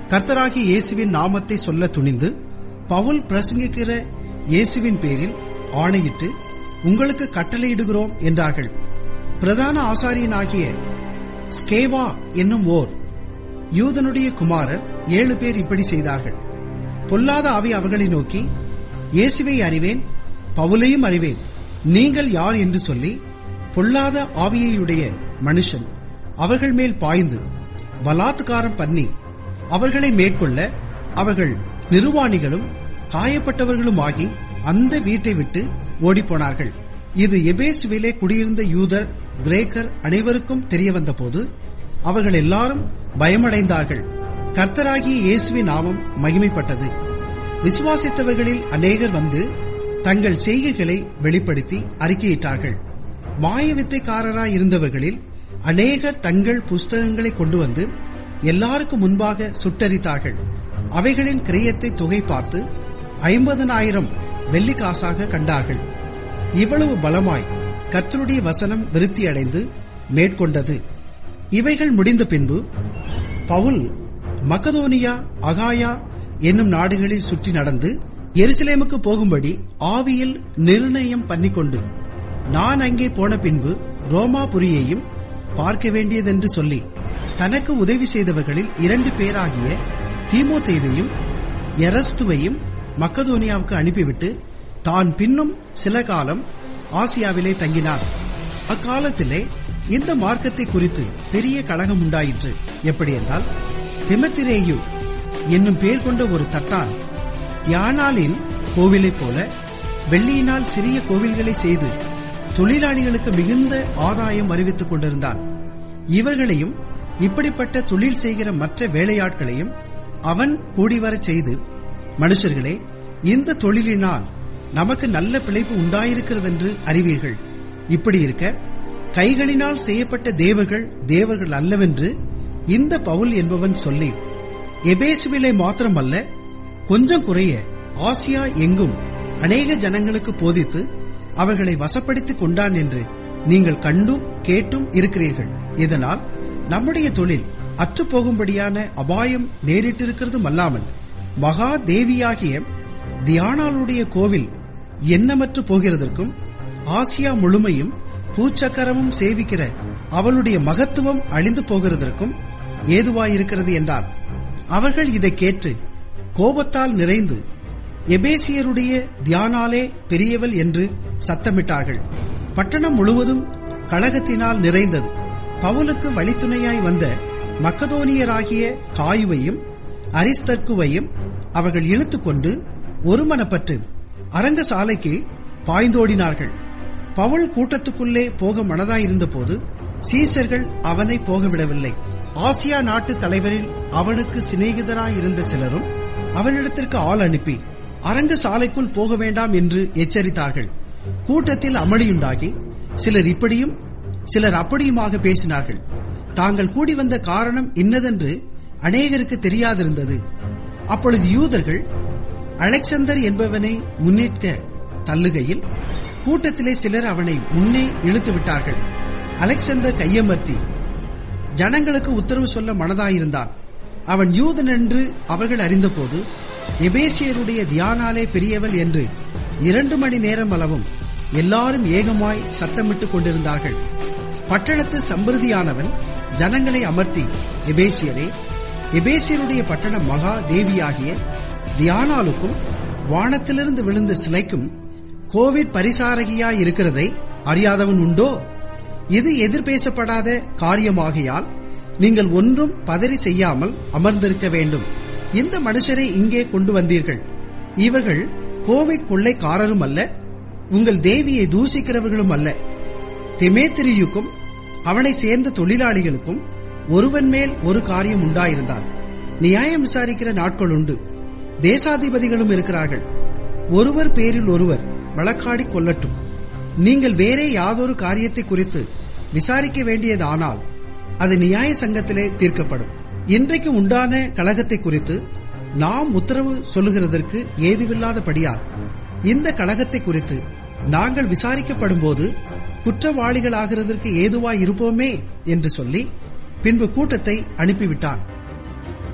கர்த்தராகி இயேசுவின் நாமத்தை சொல்ல துணிந்து பவுல் பிரசங்கிக்கிற இயேசுவின் பேரில் ஆணையிட்டு உங்களுக்கு கட்டளையிடுகிறோம் என்றார்கள் பிரதான ஆசாரியனாகிய ஸ்கேவா என்னும் ஓர் யூதனுடைய குமாரர் ஏழு பேர் இப்படி செய்தார்கள் பொல்லாத ஆவி அவர்களை நோக்கி இயேசுவை அறிவேன் பவுலையும் அறிவேன் நீங்கள் யார் என்று சொல்லி பொல்லாத ஆவியையுடைய மனுஷன் அவர்கள் மேல் பாய்ந்து பலாத்காரம் பண்ணி அவர்களை மேற்கொள்ள அவர்கள் நிர்வாணிகளும் காயப்பட்டவர்களும் ஆகி அந்த வீட்டை விட்டு ஓடிப்போனார்கள் இது எபேசுவிலே குடியிருந்த யூதர் கிரேக்கர் அனைவருக்கும் தெரிய வந்தபோது அவர்கள் எல்லாரும் பயமடைந்தார்கள் கர்த்தராகிய இயேசுவின் நாமம் மகிமைப்பட்டது விசுவாசித்தவர்களில் அநேகர் வந்து தங்கள் செய்கைகளை வெளிப்படுத்தி அறிக்கையிட்டார்கள் மாய வித்தைக்காரராய் இருந்தவர்களில் அநேகர் தங்கள் புஸ்தகங்களை கொண்டு வந்து எல்லாருக்கும் முன்பாக சுட்டரித்தார்கள் அவைகளின் கிரியத்தை தொகை பார்த்து ஐம்பதனாயிரம் வெள்ளிக்காசாக கண்டார்கள் இவ்வளவு பலமாய் கர்த்தருடைய வசனம் விருத்தியடைந்து மேற்கொண்டது இவைகள் முடிந்த பின்பு பவுல் மக்கதோனியா அகாயா என்னும் நாடுகளில் சுற்றி நடந்து எருசலேமுக்கு போகும்படி ஆவியில் நிர்ணயம் பண்ணிக்கொண்டு நான் அங்கே போன பின்பு ரோமாபுரியையும் பார்க்க வேண்டியதென்று சொல்லி தனக்கு உதவி செய்தவர்களில் இரண்டு பேராகிய தீமோத்தேவையும் எரஸ்துவையும் மக்கதோனியாவுக்கு அனுப்பிவிட்டு தான் பின்னும் சில காலம் ஆசியாவிலே தங்கினார் அக்காலத்திலே இந்த மார்க்கத்தை குறித்து பெரிய கழகம் உண்டாயிற்று எப்படி என்றால் திமத்திரேயு என்னும் பெயர் கொண்ட ஒரு தட்டான் யானாலின் கோவிலைப் போல வெள்ளியினால் சிறிய கோவில்களை செய்து தொழிலாளிகளுக்கு மிகுந்த ஆதாயம் அறிவித்துக் கொண்டிருந்தான் இவர்களையும் இப்படிப்பட்ட தொழில் செய்கிற மற்ற வேலையாட்களையும் அவன் கூடிவரச் செய்து மனுஷர்களே இந்த தொழிலினால் நமக்கு நல்ல பிழைப்பு உண்டாயிருக்கிறது என்று அறிவீர்கள் இப்படி இருக்க கைகளினால் செய்யப்பட்ட தேவர்கள் தேவர்கள் அல்லவென்று இந்த பவுல் என்பவன் சொல்லி எபேசுவிலை மாத்திரமல்ல கொஞ்சம் குறைய ஆசியா எங்கும் அநேக ஜனங்களுக்கு போதித்து அவர்களை வசப்படுத்திக் கொண்டான் என்று நீங்கள் கண்டும் கேட்டும் இருக்கிறீர்கள் இதனால் நம்முடைய தொழில் அற்றுப்போகும்படியான அபாயம் நேரிட்டிருக்கிறதும் அல்லாமல் மகா தேவியாகிய தியானாளுடைய கோவில் எண்ணமற்று போகிறதற்கும் ஆசியா முழுமையும் பூச்சக்கரமும் சேவிக்கிற அவளுடைய மகத்துவம் அழிந்து போகிறதற்கும் ஏதுவாயிருக்கிறது என்றார் அவர்கள் இதை கேட்டு கோபத்தால் நிறைந்து எபேசியருடைய தியானாலே பெரியவள் என்று சத்தமிட்டார்கள் பட்டணம் முழுவதும் கழகத்தினால் நிறைந்தது பவுலுக்கு வழித்துணையாய் வந்த மக்கதோனியராகிய காயுவையும் அரிஸ்தர்க்குவையும் அவர்கள் இழுத்துக்கொண்டு ஒருமனப்பட்டு அரங்க சாலைக்கு பாய்ந்தோடினார்கள் பவுல் கூட்டத்துக்குள்ளே போக மனதாயிருந்தபோது சீசர்கள் அவனை போகவிடவில்லை ஆசியா நாட்டு தலைவரில் அவனுக்கு சிநேகிதராயிருந்த சிலரும் அவனிடத்திற்கு ஆள் அனுப்பி அரங்கு சாலைக்குள் போக வேண்டாம் என்று எச்சரித்தார்கள் கூட்டத்தில் அமளியுண்டாகி சிலர் இப்படியும் சிலர் அப்படியுமாக பேசினார்கள் தாங்கள் கூடி வந்த காரணம் இன்னதென்று அநேகருக்கு தெரியாதிருந்தது அப்பொழுது யூதர்கள் அலெக்சந்தர் என்பவனை முன்னிற்க தள்ளுகையில் கூட்டத்திலே சிலர் அவனை முன்னே இழுத்து விட்டார்கள் அலெக்சந்தர் கையமர்த்தி ஜனங்களுக்கு உத்தரவு சொல்ல மனதாயிருந்தான் அவன் யூதன் என்று அவர்கள் அறிந்தபோது எபேசியருடைய தியானாலே பெரியவள் என்று இரண்டு மணி நேரம் அளவும் எல்லாரும் ஏகமாய் சத்தமிட்டுக் கொண்டிருந்தார்கள் பட்டணத்து சம்பிருதியானவன் ஜனங்களை அமர்த்தி எபேசியரே எபேசியருடைய பட்டணம் மகா தேவியாகிய தியானாலுக்கும் வானத்திலிருந்து விழுந்த சிலைக்கும் கோவிட் பரிசாரகியாய் இருக்கிறதை அறியாதவன் உண்டோ இது எதிர்பேசப்படாத காரியமாகையால் நீங்கள் ஒன்றும் பதறி செய்யாமல் அமர்ந்திருக்க வேண்டும் இந்த மனுஷரை இங்கே கொண்டு வந்தீர்கள் இவர்கள் கோவிட் கொள்ளைக்காரரும் அல்ல உங்கள் தேவியை தூசிக்கிறவர்களும் அல்ல தெமேத்திரியுக்கும் அவனை சேர்ந்த தொழிலாளிகளுக்கும் ஒருவன் மேல் ஒரு காரியம் உண்டாயிருந்தார் நியாயம் விசாரிக்கிற நாட்கள் உண்டு தேசாதிபதிகளும் இருக்கிறார்கள் ஒருவர் பேரில் ஒருவர் வழக்காடி கொள்ளட்டும் நீங்கள் வேறே யாதொரு காரியத்தை குறித்து விசாரிக்க வேண்டியதானால் அது நியாய சங்கத்திலே தீர்க்கப்படும் இன்றைக்கு உண்டான கழகத்தை குறித்து நாம் உத்தரவு சொல்லுகிறதற்கு ஏதுவில்லாதபடியால் இந்த கழகத்தை குறித்து நாங்கள் விசாரிக்கப்படும் போது குற்றவாளிகளாகிறதற்கு ஏதுவாய் இருப்போமே என்று சொல்லி பின்பு கூட்டத்தை அனுப்பிவிட்டான்